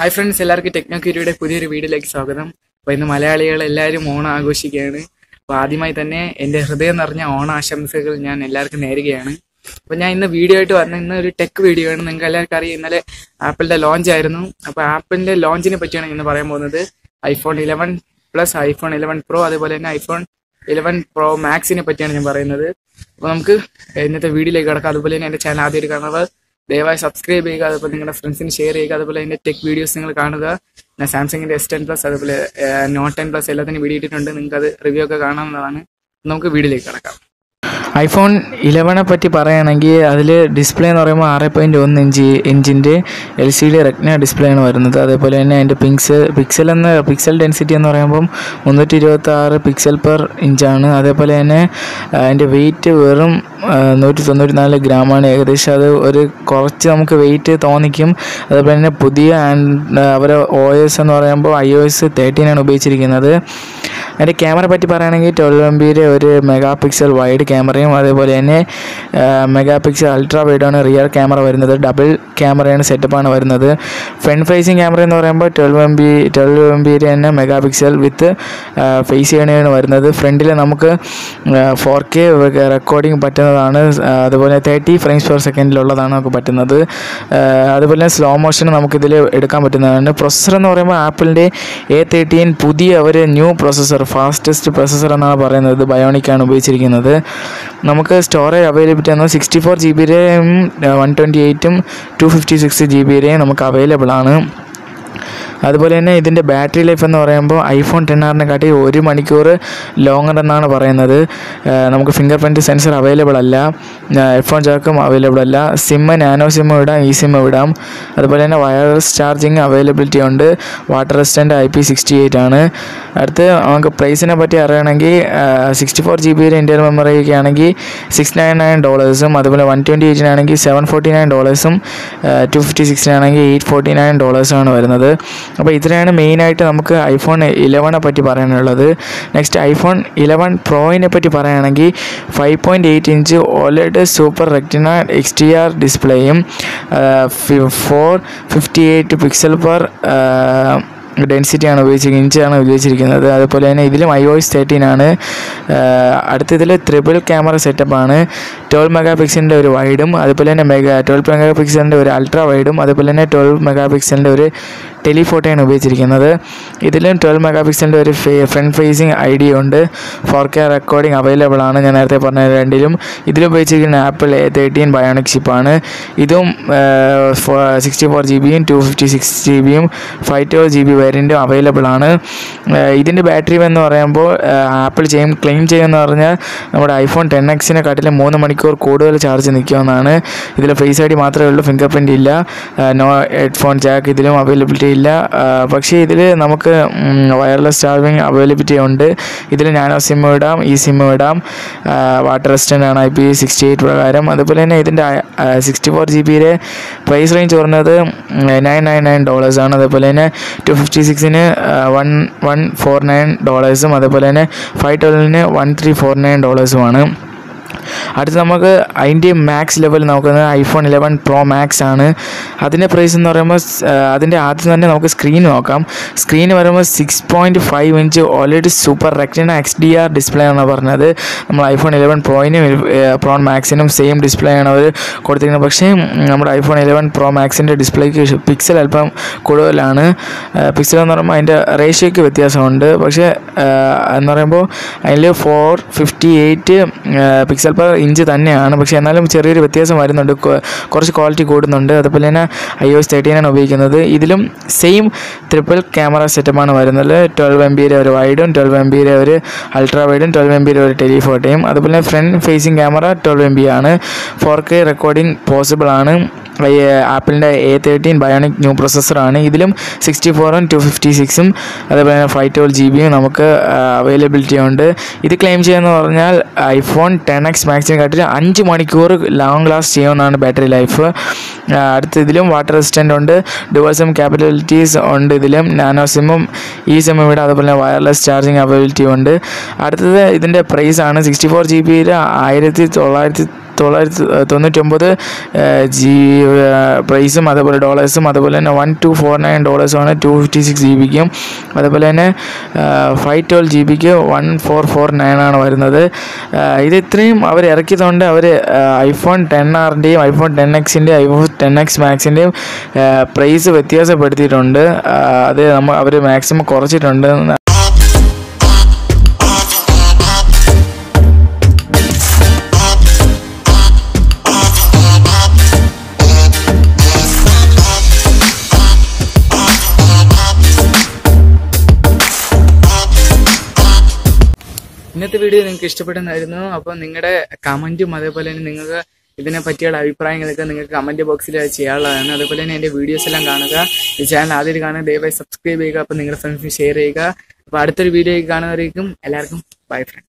hi friends എല്ലാവർക്കും ടെക്നോക്യൂരിയുടെ പുതിയൊരു വീഡിയോയിലേക്ക് സ്വാഗതം അപ്പോൾ ഇന്ന് മലയാളികൾ എല്ലാവരും ഓണം ആഘോഷിക്കുകയാണ് അപ്പോൾ ആദ്യമായി തന്നെ എൻ്റെ ഹൃദയം നിറഞ്ഞ ഓണ ആശംസകൾ ഞാൻ എല്ലാവർക്കും നേരുകയാണ് അപ്പോൾ ഞാൻ ഇന്ന് വീഡിയോ ആയിട്ട് വന്ന ഇന്ന് ഒരു ടെക് വീഡിയോ ആണ് നിങ്ങൾക്ക് എല്ലാവർക്കും അറിയാം ഇന്നലെ ആപ്പിളിൻ്റെ ലോഞ്ച് ആയിരുന്നു അപ്പോൾ ആപ്പിളിൻ്റെ ലോഞ്ചിനെ പറ്റിയാണ് ഇന്ന് പറയാൻ പോകുന്നത് iPhone eleven plus iPhone eleven pro അതുപോലെ തന്നെ ഐഫോൺ ഇലവൻ പ്രോ മാക്സിനെ പറ്റിയാണ് ഞാൻ പറയുന്നത് അപ്പോൾ നമുക്ക് ഇന്നത്തെ വീഡിയോയിലേക്ക് കിടക്കാം അതുപോലെ തന്നെ എൻ്റെ ചാനൽ ആദ്യമായിട്ട് കാണുന്നത് ദയവായി സബ്സ്ക്രൈബ് ചെയ്യുക അതുപോലെ നിങ്ങളുടെ ഫ്രണ്ട്സിന് ഷെയർ ചെയ്യുക അതുപോലെ അതിന്റെ ടെക് വീഡിയോസ് നിങ്ങൾ കാണുക പിന്നെ സാംസങ്ങിന്റെ എസ് ടെൻ പ്ലസ് അതുപോലെ നോട്ട് ടെൻ പ്ലസ് എല്ലാത്തിനും വീഡിയോ ഇട്ടിട്ടുണ്ട് നിങ്ങൾക്ക് അത് റിവ്യൂ ഒക്കെ കാണാവുന്നതാണ് നമുക്ക് വീഡിയോയിലേക്ക് കിടക്കാം ഐഫോൺ ഇലവനെ പറ്റി പറയുകയാണെങ്കിൽ അതിൽ ഡിസ്പ്ലേ എന്ന് പറയുമ്പോൾ ആറ് പോയിൻറ്റ് ഒന്ന് ഇഞ്ച് ഇഞ്ചിൻ്റെ L C D Retina display ആണ് വരുന്നത് അതേപോലെ തന്നെ അതിൻ്റെ പിക്സൽ പിക്സൽ എന്ന് പിക്സൽ ഡെൻസിറ്റി എന്ന് പറയുമ്പം മുന്നൂറ്റി ഇരുപത്തി ആറ് പിക്സൽ പെർ ഇഞ്ചാണ് അതേപോലെ തന്നെ ആ, അതിൻ്റെ വെയിറ്റ് വെറും ആ, നൂറ്റി തൊണ്ണൂറ്റി നാല് ഗ്രാമാണ് ഏകദേശം അത് ഒരു കുറച്ച് നമുക്ക് വെയിറ്റ് തോന്നിക്കും അതേപോലെ തന്നെ പുതിയ ആൻഡ് അവരെ ഒ എസ് എന്ന് പറയുമ്പോൾ ഐ ഒ എസ് തേർട്ടീനാണ് ഉപയോഗിച്ചിരിക്കുന്നത് അതിൻ്റെ ക്യാമറ പറ്റി പറയുകയാണെങ്കിൽ ട്വൽവ് എം ബിയുടെ ഒരു മെഗാ പിക്സൽ വൈഡ് ക്യാമറയും അതേപോലെ തന്നെ മെഗാ പിക്സൽ അൾട്രാ വൈഡാണ് റിയർ ക്യാമറ വരുന്നത് ഡബിൾ ക്യാമറയാണ് സെറ്റപ്പാണ് വരുന്നത് ഫ്രണ്ട് ഫേസിങ് ക്യാമറ എന്ന് പറയുമ്പോൾ twelve M B twelve M ബിയുടെ തന്നെ മെഗാ പിക്സൽ വിത്ത് ഫേസ് ചെയ്യണയാണ് വരുന്നത് ഫ്രണ്ടിൽ നമുക്ക് ഫോർ കെ റെക്കോർഡിംഗ് പറ്റുന്നതാണ് ആ, അതുപോലെ തേർട്ടി ഫ്രെയിംസ് പെർ സെക്കൻഡിലുള്ളതാണ് നമുക്ക് പറ്റുന്നത് ആ, അതുപോലെ തന്നെ സ്ലോ മോഷൻ നമുക്കിതിൽ എടുക്കാൻ പറ്റുന്നതാണ് പ്രൊസസ്സർ എന്ന് പറയുമ്പോൾ ആപ്പിളിൻ്റെ എ തേർട്ടീൻ പുതിയ ഒരു ന്യൂ പ്രൊസസ്സർ ഫാസ്റ്റസ്റ്റ് പ്രൊസസ്സർ എന്നാണ് പറയുന്നത് ബയോണിക്കാണ് ഉപയോഗിച്ചിരിക്കുന്നത് നമുക്ക് സ്റ്റോറേജ് അവൈലബിലിറ്റി എന്ന് സിക്സ്റ്റി ഫോർ ജി ബിയുടെയും വൺ ട്വൻറ്റി എയ്റ്റും ടു ഫിഫ്റ്റി സിക്സ് ജി ബിയുടെയും നമുക്ക് അവൈലബിൾ ആണ് അതുപോലെ തന്നെ ഇതിൻ്റെ ബാറ്ററി ലൈഫ് എന്ന് പറയുമ്പോൾ ഐഫോൺ ടെൻ ആറിനെ കാട്ടി ഒരു മണിക്കൂർ ലോങ്ങർ എന്നാണ് പറയുന്നത് ആ, നമുക്ക് ഫിംഗർ പ്രിൻറ്റ് സെൻസർ അവൈലബിൾ അല്ല ഹെഡ്ഫോൺ ജാക്കും അവൈലബിൾ അല്ല സിമ്മ് നാനോ സിമ്മ് ഇടാം ഈ സിമ്മ് ഇടാം അതുപോലെ തന്നെ വയർലെസ് ചാർജിങ് അവൈലബിലിറ്റി ഉണ്ട് water resistant I P sixty eight ആണ് അടുത്ത് നമുക്ക് പ്രൈസിനെ പറ്റി അറിയണമെങ്കിൽ സിക്സ്റ്റി ഫോർ ജി ബിയുടെ ഇൻറ്റർ മെമ്മറിയൊക്കെ ആണെങ്കിൽ സിക്സ് നയൻ നയൻ ഡോളേഴ്സും അതുപോലെ വൺ ട്വൻറ്റി എയ്റ്റിനാണെങ്കിൽ സെവൻ ഫോർട്ടി നയൻ ഡോളേഴ്സും ടു ഫിഫ്റ്റി സിക്സിനാണെങ്കിൽ എയ്റ്റ് ഫോർട്ടി നയൻ ഡോളേഴ്സാണ് വരുന്നത് അപ്പോൾ ഇത്രയാണ് മെയിനായിട്ട് നമുക്ക് ഐഫോൺ ഇലവനെ പറ്റി പറയാനുള്ളത് നെക്സ്റ്റ് ഐഫോൺ ഇലവൻ പ്രോയിനെ പറ്റി പറയുകയാണെങ്കിൽ five point eight inch OLED super റെക്ടിന X T R ഡിസ്പ്ലേയും four fifty eight pixel per ഡെൻസിറ്റിയാണ് ഉപയോഗിച്ചിരിക്കുന്നത് ഇഞ്ചാണ് ഉപയോഗിച്ചിരിക്കുന്നത് അതുപോലെ തന്നെ ഇതിലും ഐ ഓയിസ് തേർട്ടീൻ ആണ് അടുത്ത ഇതിൽ ത്രിബിൾ ക്യാമറ സെറ്റപ്പാണ് ട്വൽവ് മെഗാ പിക്സലിൻ്റെ ഒരു വൈഡും അതുപോലെ തന്നെ മെഗാ ട്വൽവ് മെഗാ പിക്സലിൻ്റെ ഒരു അൾട്രാ വൈഡും അതുപോലെ തന്നെ ട്വൽവ് മെഗാ പിക്സലിൻ്റെ ഒരു ടെലിഫോട്ടോയാണ് ഉപയോഗിച്ചിരിക്കുന്നത് ഇതിലും ട്വൽവ് മെഗാ പിക്സലിൻ്റെ ഒരു ഫ്രണ്ട് ഫേസിങ് ഐ ഡി ഉണ്ട് ഫോർ കെ റെക്കോർഡിംഗ് അവൈലബിൾ ആണ് ഞാൻ നേരത്തെ പറഞ്ഞ രണ്ടിലും ഇതിൽ ഉപയോഗിച്ചിരിക്കുന്ന ആപ്പിൾ എ തേർട്ടീൻ ബയോണിക് ചിപ്പാണ് ഇതും സിക്സ്റ്റി ഫോർ ജി ബിയും ടു ഫിഫ്റ്റി സിക്സ് ജി ബിയും ഫൈവ് ട്വൽവ് ജി ബി വേരിയൻറ്റും അവൈലബിൾ ആണ് ഏഹ് ഇതിൻ്റെ ബാറ്ററി എന്ന് പറയുമ്പോൾ ആപ്പിൾ ചെയ്യും ക്ലെയിം ചെയ്യുമെന്ന് പറഞ്ഞാൽ നമ്മുടെ ഐഫോൺ ടെൻ എക്സിനെ കാട്ടിലും മൂന്ന് മണിക്കൂർ കൂടുതൽ ചാർജ് നിൽക്കുമെന്നാണ് ഇതിൽ ഫേസ് ഐ ഡി മാത്രമേ ഉള്ളൂ ഫിംഗർ പ്രിൻ്റ് ഇല്ല നോ ഹെഡ്ഫോൺ ജാക്ക് ഇതിലും അവൈലബിലിറ്റി ഇല്ല ആ, പക്ഷേ ഇതിൽ നമുക്ക് വയർലെസ് ചാർജിങ് അവൈലബിലിറ്റി ഉണ്ട് ഇതിൽ നാനോ സിം ഇടാം ഈ സിം ഇടാം വാട്ടർ റെസിസ്റ്റൻ്റ് ആണ് ഐ പി സിക്സ്റ്റി എയ്റ്റ് പ്രകാരം അതുപോലെ തന്നെ ഇതിൻ്റെ സിക്സ്റ്റി ഫോർ ജി ബിയുടെ പ്രൈസ് റേഞ്ച് പറഞ്ഞത് നയൻ നയൻ നയൻ ഡോളേഴ്സ് ആണ് അതുപോലെ തന്നെ ടു ഫിഫ്റ്റി സിക്സിന് വൺ വൺ ഫോർ നയൻ ഡോളേഴ്സും അതുപോലെ തന്നെ ഫൈവ് ട്വൽവിന് വൺ ത്രീ ഫോർ നയൻ ഡോളേഴ്സുമാണ് അടുത്ത് നമുക്ക് അതിൻ്റെ മാക്സ് ലെവൽ നോക്കുന്നത് ഐഫോൺ ഇലവൻ പ്രോ മാക്സ് ആണ് അതിൻ്റെ പ്രൈസ് എന്ന് പറയുമ്പോൾ സ്- ആ, അതിൻ്റെ ആദ്യം തന്നെ നമുക്ക് സ്ക്രീൻ നോക്കാം സ്ക്രീൻ വരുമ്പോൾ six point five inch already super റെക്ടിന X D R display ആണ് പറഞ്ഞത് നമ്മൾ ഐഫോൺ ഇലവൻ പ്രോയിനും പ്രോ മാക്സിനും സെയിം ഡിസ്പ്ലേ ആണ് അവർ കൊടുത്തിരിക്കുന്നത് പക്ഷേ ഉം, നമ്മുടെ ഐഫോൺ ഇലവൻ പ്രോ മാക്സിൻ്റെ ഡിസ്പ്ലേക്ക് പിക്സൽ അല്പം കൂടുതലാണ് പിക്സൽ എന്ന് പറയുമ്പോൾ അതിൻ്റെ റേഷ്യോയ്ക്ക് വ്യത്യാസമുണ്ട് പക്ഷേ ആ, എന്ന് പറയുമ്പോൾ അതിൽ four fifty eight pixel per inch തന്നെയാണ് പക്ഷേ എന്നാലും ചെറിയൊരു വ്യത്യാസം വരുന്നുണ്ട് കൊ- കുറച്ച് ക്വാളിറ്റി കൂടുന്നുണ്ട് അതുപോലെ തന്നെ ഐ ഒ എസ് തേർട്ടീനാണ് ഉപയോഗിക്കുന്നത് ഇതിലും സെയിം ട്രിപ്പിൾ ക്യാമറ സെറ്റപ്പാണ് വരുന്നത് ട്വൽവ് എം ബിയുടെ ഒരു വൈഡും ട്വൽവ് എം ബിയുടെ ഒരു അൾട്രാ വൈഡും ട്വൽവ് എം ബിയുടെ ഒരു ടെലിഫോട്ടോയും അതുപോലെ തന്നെ front facing camera twelve M B ആണ് ഫോർ കെ റെക്കോർഡിംഗ് പോസിബിൾ ആണ് ഈ ആപ്പിളിൻ്റെ എ തേർട്ടീൻ ബയോണിക് ന്യൂ പ്രൊസസ്സറാണ് ഇതിലും സിക്സ്റ്റി ഫോറും ടു ഫിഫ്റ്റി സിക്സും അതേപോലെ തന്നെ ഫൈവ് ട്വൽവ് ജി ബിയും നമുക്ക് അവൈലബിലിറ്റി ഉണ്ട് ഇത് ക്ലെയിം ചെയ്യുന്നത് പറഞ്ഞാൽ ഐഫോൺ ടെൻ എക്സ് മാക്സിനെ കാട്ടിൽ അഞ്ച് മണിക്കൂർ ലോങ് ലാസ്റ്റ് ചെയ്യുമെന്നാണ് ബാറ്ററി ലൈഫ് അടുത്ത ഇതിലും വാട്ടർ റെസിസ്റ്റൻ്റ് ഉണ്ട് ഡുവൽ സിം ക്യാപബിലിറ്റീസ് ഉണ്ട് ഇതിലും നാനോ സിമ്മും ഈ സിമ്മും ഇവിടെ അതുപോലെ വയർലെസ് ചാർജിങ് അവൈലബിലിറ്റി ഉണ്ട് അടുത്തത് ഇതിൻ്റെ പ്രൈസ് ആണ് സിക്സ്റ്റി ഫോർ ജി ബിയിൽ ആയിരത്തി തൊള്ളായിരത്തി തൊള്ളായിരത്തി തൊണ്ണൂറ്റൊമ്പത് ജി പ്രൈസും അതേപോലെ ഡോളേഴ്സും അതുപോലെ തന്നെ വൺ ടു ഫോർ നയൻ ഡോളേഴ്സുമാണ് ടു ഫിഫ്റ്റി സിക്സ് ജി ബിക്കും അതുപോലെ തന്നെ ഫൈവ് ട്വൽവ് ജി ബിക്ക് വൺ ഫോർ ഫോർ നയൻ ആണ് വരുന്നത് ആ, ഇത് ഇത്രയും അവർ ഇറക്കിയതുകൊണ്ട് അവർ ഐഫോൺ ടെൻ ആറിൻ്റെയും ഐഫോൺ ടെൻ എക്സിൻ്റെയും ഐഫോൺ ടെൻ എക്സ് മാക്സിൻ്റെയും പ്രൈസ് വ്യത്യാസപ്പെടുത്തിയിട്ടുണ്ട് ആ, അത് നമ്മൾ അവർ മാക്സിമം കുറച്ചിട്ടുണ്ട് ഇന്നത്തെ വീഡിയോ നിങ്ങൾക്ക് ഇഷ്ടപ്പെടുന്നായിരുന്നു അപ്പോൾ നിങ്ങളുടെ കമന്റും അതേപോലെ തന്നെ നിങ്ങൾക്ക് ഇതിനെ പറ്റിയുള്ള അഭിപ്രായങ്ങളൊക്കെ നിങ്ങൾക്ക് കമന്റ് ബോക്സിൽ ചെയ്യാനുള്ളതാണ് അതുപോലെ തന്നെ എൻ്റെ വീഡിയോസ് എല്ലാം കാണുക ഈ ചാനൽ ആദ്യം കാണുക ദയവായി സബ്സ്ക്രൈബ് ചെയ്യുക അപ്പോൾ നിങ്ങളുടെ ഫ്രണ്ട്സിന് ഷെയർ ചെയ്യുക അപ്പോൾ അടുത്തൊരു വീഡിയോ കാണുന്നവരേക്കും എല്ലാവർക്കും ബൈ ഫ്രണ്ട്സ്